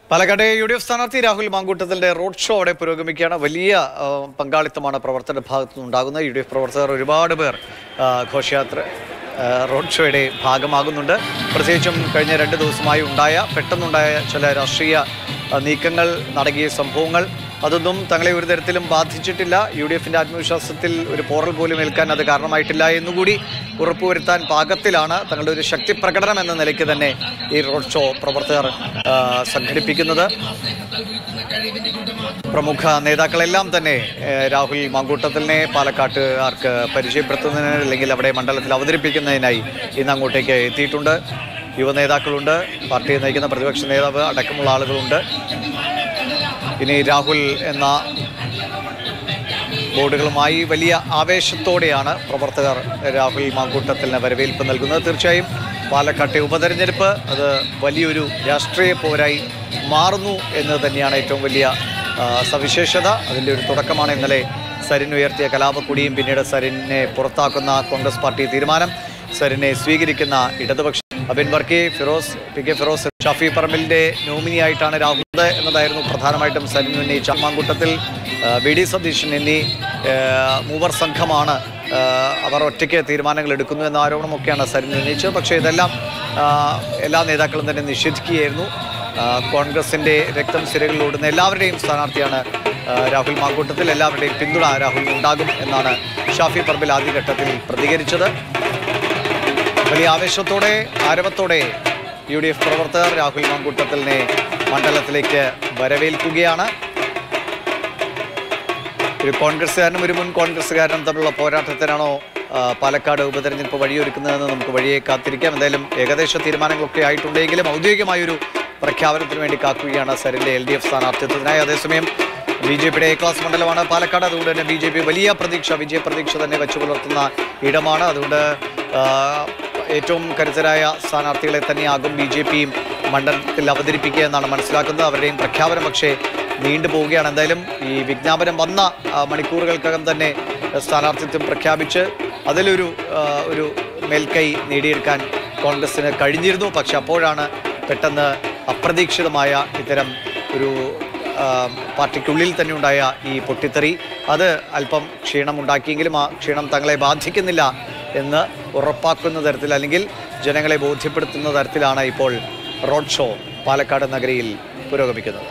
പാലക്കാട്ടെ U D F സ്ഥാനാർത്ഥി Rahul മാങ്കൂട്ടത്തിന്റെ road show അവിടെ പുരോഗമിക്കുകയാണ് വലിയ ആ, പങ്കാളിത്തമാണ് പ്രവർത്തകരുടെ ഭാഗത്തു നിന്നുണ്ടാകുന്നത് യു ഡി എഫ് പ്രവർത്തകർ ഒരുപാട് പേർ ആ, ഘോഷയാത്ര ആ, റോഡ് ഷോയുടെ ഭാഗമാകുന്നുണ്ട് പ്രത്യേകിച്ചും കഴിഞ്ഞ രണ്ട് ദിവസമായി ഉണ്ടായ പെട്ടെന്നുണ്ടായ ചില രാഷ്ട്രീയ ആ, നീക്കങ്ങൾ നടക്കിയ സംഭവങ്ങൾ അതൊന്നും തങ്ങളെ ഒരു തരത്തിലും ബാധിച്ചിട്ടില്ല യു ഡി എഫിന്റെ ആത്മവിശ്വാസത്തിൽ ഒരു പോറൽ പോലും ഏൽക്കാൻ അത് കാരണമായിട്ടില്ല എന്നുകൂടി ഉറപ്പുവരുത്താൻ പാകത്തിലാണ് തങ്ങളുടെ ഒരു ശക്തി പ്രകടനം എന്ന നിലയ്ക്ക് തന്നെ ഈ റോഡ് ഷോ പ്രവർത്തകർ ആ, സംഘടിപ്പിക്കുന്നത് പ്രമുഖ നേതാക്കളെല്ലാം തന്നെ ഏ, രാഹുൽ മാങ്കൂട്ടത്തിലിനെ പാലക്കാട്ടുകാർക്ക് പരിചയപ്പെടുത്തുന്നതിന് അല്ലെങ്കിൽ അവിടെ മണ്ഡലത്തിൽ അവതരിപ്പിക്കുന്നതിനായി ഇന്ന് അങ്ങോട്ടേക്ക് എത്തിയിട്ടുണ്ട് യുവ നേതാക്കളുണ്ട് പാർട്ടിയെ നയിക്കുന്ന പ്രതിപക്ഷ നേതാവ് അടക്കമുള്ള ആളുകളുണ്ട് ഇനി രാഹുൽ എന്ന ബോർഡുകളുമായി വലിയ ആവേശത്തോടെയാണ് പ്രവർത്തകർ രാഹുൽ മാങ്കൂട്ടത്തിന് വരവേൽപ്പ് നൽകുന്നത് തീർച്ചയായും പാലക്കാട്ടെ ഉപതെരഞ്ഞെടുപ്പ് അത് വലിയൊരു രാഷ്ട്രീയ പോരായി മാറുന്നു എന്ന് തന്നെയാണ് ഏറ്റവും വലിയ ആ, സവിശേഷത അതിൻ്റെ ഒരു തുടക്കമാണ് ഇന്നലെ സരിൻ ഉയർത്തിയ കലാപക്കൊടിയും പിന്നീട് സരിനെ പുറത്താക്കുന്ന കോൺഗ്രസ് പാർട്ടി തീരുമാനം സരിനെ സ്വീകരിക്കുന്ന ഇടതുപക്ഷ അബിൻ വർക്കി ഫിറോസ് പി കെ ഫിറോസ് ഷാഫി പറമ്പിലിന്റെ നോമിനിയായിട്ടാണ് രാഹുൽ എന്നതായിരുന്നു പ്രധാനമായിട്ടും സരിൻ ഉന്നയിച്ച മാങ്കൂട്ടത്തിൽ ആ, വി ഡി സതീശൻ എന്നീ ആ, മൂവർ സംഘമാണ് ആ, അവർ ഒറ്റയ്ക്ക് തീരുമാനങ്ങൾ എടുക്കുന്നു എന്ന ആരോപണമൊക്കെയാണ് സരിൻ ഉന്നയിച്ചത് പക്ഷേ ഇതെല്ലാം ആ, എല്ലാ നേതാക്കളും തന്നെ നിഷേധിക്കുകയായിരുന്നു ആ, കോൺഗ്രസിന്റെ രക്തം സിരകളിൽ ഓടുന്ന എല്ലാവരുടെയും സ്ഥാനാർത്ഥിയാണ് ആ, രാഹുൽ മാങ്കൂട്ടത്തിൽ എല്ലാവരുടെയും പിന്തുണ രാഹുലിന് ഉണ്ടാകും എന്നാണ് ഷാഫി പറമ്പിൽ ആദ്യഘട്ടത്തിൽ പ്രതികരിച്ചത് വലിയ ആവേശത്തോടെ ആരവത്തോടെ യു ഡി എഫ് പ്രവർത്തകർ രാഹുൽ മാങ്കൂട്ടത്തിലിനെ മണ്ഡലത്തിലേക്ക് വരവേൽക്കുകയാണ് ഒരു കോൺഗ്രസ്സുകാരനും ഒരു മുൻ കോൺഗ്രസ്സുകാരനും തമ്മിലുള്ള പോരാട്ടത്തിനാണോ ആ, പാലക്കാട് ഉപതെരഞ്ഞെടുപ്പ് വഴിയൊരുക്കുന്നതെന്ന് നമുക്ക് വഴിയെ കാത്തിരിക്കാം എന്തായാലും ഏകദേശ തീരുമാനങ്ങളൊക്കെ ആയിട്ടുണ്ടെങ്കിലും ഔദ്യോഗികമായൊരു പ്രഖ്യാപനത്തിന് വേണ്ടി കാക്കുകയാണ് സരിന്റെ എൽ ഡി എഫ് സ്ഥാനാർത്ഥിത്വത്തിനായി അതേസമയം ബി ജെ പിയുടെ എ ക്ലാസ് മണ്ഡലമാണ് പാലക്കാട് അതുകൊണ്ട് തന്നെ ബി ജെ പി വലിയ പ്രതീക്ഷ വിജയ പ്രതീക്ഷ തന്നെ വെച്ചു പുലർത്തുന്ന ഇടമാണ് അതുകൊണ്ട് ആ, ഏറ്റവും കരുത്തരായ സ്ഥാനാർത്ഥികളെ തന്നെയാകും ബി ജെ പിയും മണ്ഡലത്തിൽ അവതരിപ്പിക്കുക എന്നാണ് മനസ്സിലാക്കുന്നത് അവരുടെയും പ്രഖ്യാപനം പക്ഷേ നീണ്ടുപോവുകയാണ് എന്തായാലും ഈ വിജ്ഞാപനം വന്ന ആ, മണിക്കൂറുകൾക്കകം തന്നെ സ്ഥാനാർത്ഥിത്വം പ്രഖ്യാപിച്ച് അതിലൊരു ആ, ഒരു മേൽക്കൈ നേടിയെടുക്കാൻ കോൺഗ്രസിന് കഴിഞ്ഞിരുന്നു പക്ഷെ അപ്പോഴാണ് പെട്ടെന്ന് അപ്രതീക്ഷിതമായ ഇത്തരം ഒരു ആ, പാർട്ടിക്കുള്ളിൽ തന്നെ ഉണ്ടായ ഈ പൊട്ടിത്തെറി അത് അല്പം ക്ഷീണമുണ്ടാക്കിയെങ്കിലും ആ ക്ഷീണം തങ്ങളെ ബാധിക്കുന്നില്ല എന്ന് ഉറപ്പാക്കുന്ന തരത്തിൽ അല്ലെങ്കിൽ ജനങ്ങളെ ബോധ്യപ്പെടുത്തുന്ന തരത്തിലാണ് ഇപ്പോൾ റോഡ് ഷോ പാലക്കാട് നഗരിയിൽ പുരോഗമിക്കുന്നത്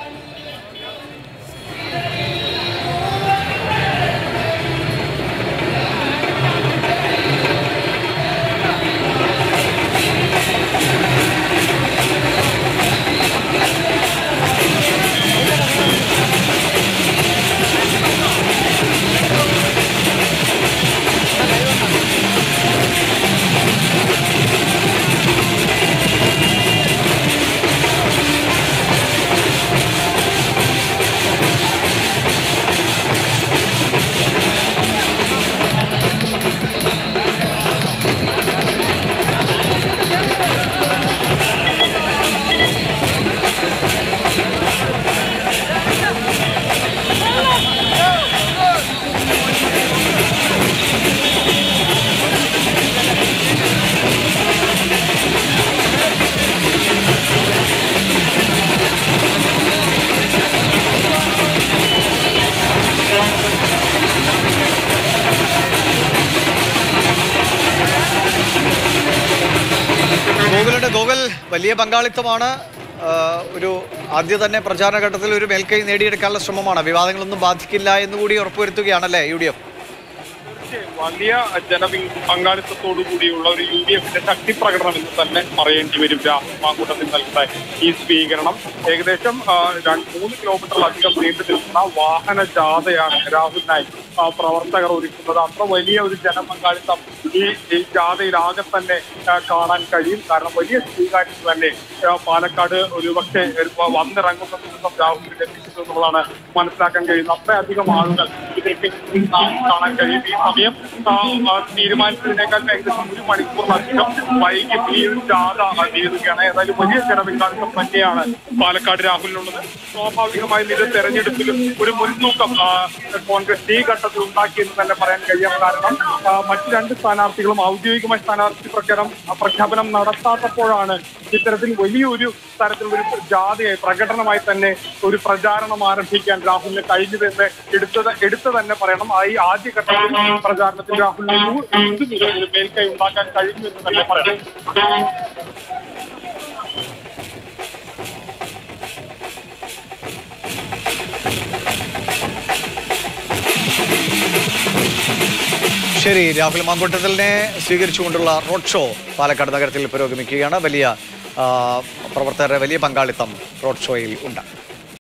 ഗോകുലുണ്ട് ഗോകുൽ വലിയ പങ്കാളിത്തമാണ് ആ, ഒരു ആദ്യ തന്നെ പ്രചാരണ ഘട്ടത്തിൽ ഒരു മേൽക്കൈ നേടിയെടുക്കാനുള്ള ശ്രമമാണ് വിവാദങ്ങളൊന്നും ബാധിക്കില്ല എന്നുകൂടി ഉറപ്പുവരുത്തുകയാണല്ലേ യു ഡി എഫ് വലിയ ജനപി പങ്കാളിത്തത്തോടു കൂടിയുള്ള ഒരു യു ഡി എഫിന്റെ ശക്തി പ്രകടനം എന്ന് തന്നെ പറയേണ്ടി വരും രാഹുൽ മാങ്കൂട്ടത്തിൽ നൽകുന്ന ഈ സ്വീകരണം ഏകദേശം ആ, രണ്ട് മൂന്ന് കിലോമീറ്ററിലധികം നീണ്ടു നിൽക്കുന്ന വാഹന ജാഥയാണ് രാഹുലിനായി ആ, പ്രവർത്തകർ ഒരുക്കുന്നത് അത്ര വലിയ ഒരു ജനപങ്കാളിത്തം ഈ ഈ ജാഥയിലാകെ തന്നെ ആ, കാണാൻ കഴിയും കാരണം വലിയ സ്വീകാര്യത തന്നെ ആ, പാലക്കാട് ഒരുപക്ഷെ ഒരു വന്നിറങ്ങുന്ന ദിവസം രാഹുലിന് ലഭിച്ചിട്ടു എന്നുള്ളതാണ് മനസ്സിലാക്കാൻ കഴിയുന്നത് അത്രയധികം ആളുകൾ ഇതിൽ പിന്നിൽ കാണാൻ കഴിയും ഈ സമയം ആ, ആ, തീരുമാനിച്ചതിനേക്കാൾ ഏകദേശം ഒരു മണിക്കൂറിലധികം വൈകി ഈ ഒരു ജാഥ നീളുകയാണ് ഏതായാലും വലിയ ജനവികാസം തന്നെയാണ് പാലക്കാട് രാഹുലിനുള്ളത് സ്വാഭാവികമായും ഇത് തെരഞ്ഞെടുപ്പിലും ഒരു മുൻതൂക്കം ആ, കോൺഗ്രസ് ഈ ഘട്ടത്തിൽ മാങ്കൂട്ടത്തിൽ ഉണ്ടാക്കിയെന്ന് തന്നെ പറയാൻ കഴിയാം കാരണം ആ, മറ്റ് രണ്ട് സ്ഥാനാർത്ഥികളും ഔദ്യോഗികമായ സ്ഥാനാർത്ഥി പ്രഖ്യാപനം പ്രഖ്യാപനം നടത്താത്തപ്പോഴാണ് ഇത്തരത്തിൽ വലിയൊരു തരത്തിലുള്ള ഒരു ജാഥയായി പ്രകടനമായി തന്നെ ഒരു പ്രചാരണം ആരംഭിക്കാൻ രാഹുലിന് കഴിഞ്ഞതെന്ന് എടുത്തത് എടുത്തു തന്നെ പറയണം ആ ഈ ആദ്യഘട്ടത്തിൽ പ്രചാരണത്തിൽ രാഹുലിന് നൂ- ഇത് മുതൽ ഒരു മേൽക്കൈ ഉണ്ടാക്കാൻ കഴിഞ്ഞു എന്ന് തന്നെ പറയാം ശരി രാഹുൽ മാങ്കൂട്ടത്തിലിനെ സ്വീകരിച്ചുകൊണ്ടുള്ള റോഡ് ഷോ പാലക്കാട് നഗരത്തിൽ പുരോഗമിക്കുകയാണ് വലിയ ആ, പ്രവർത്തകരുടെ വലിയ പങ്കാളിത്തം റോഡ് ഷോയിൽ ഉണ്ട്